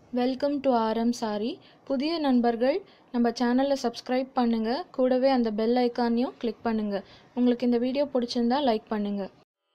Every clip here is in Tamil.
வெல்கம் டு ஆர்எம் சாரி புதிய நண்பர்கள் நம்ம சேனலை சப்ஸ்கிரைப் பண்ணுங்கள் கூடவே அந்த பெல் ஐக்கானையும் கிளிக் பண்ணுங்கள் உங்களுக்கு இந்த வீடியோ பிடிச்சிருந்தா லைக் பண்ணுங்கள்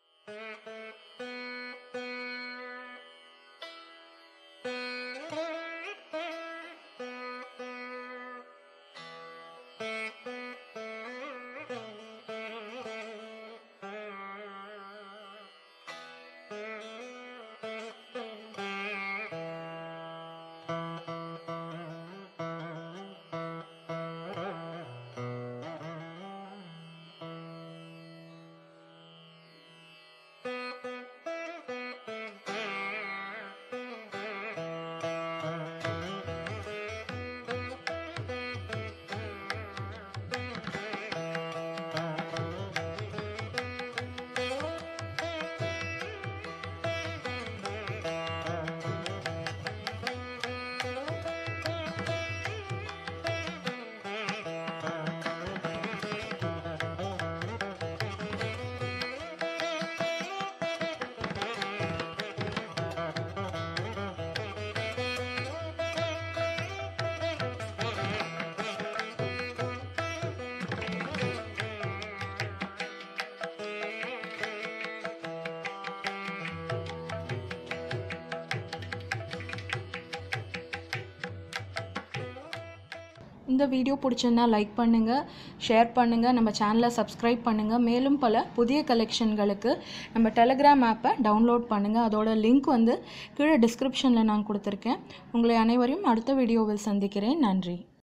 இந்த வீடியோ பிடிச்சிருந்தா லைக் பண்ணுங்கள் ஷேர் பண்ணுங்கள் நம்ம சேனலை சப்ஸ்கிரைப் பண்ணுங்கள் மேலும் பல புதிய கலெக்ஷன்களுக்கு நம்ம டெலகிராம் ஆப்பை டவுன்லோட் பண்ணுங்கள் அதோட லிங்க் வந்து கீழே டிஸ்கிரிப்ஷனில் நான் கொடுத்துருக்கேன் உங்களை அனைவரையும் அடுத்த வீடியோவில் சந்திக்கிறேன் நன்றி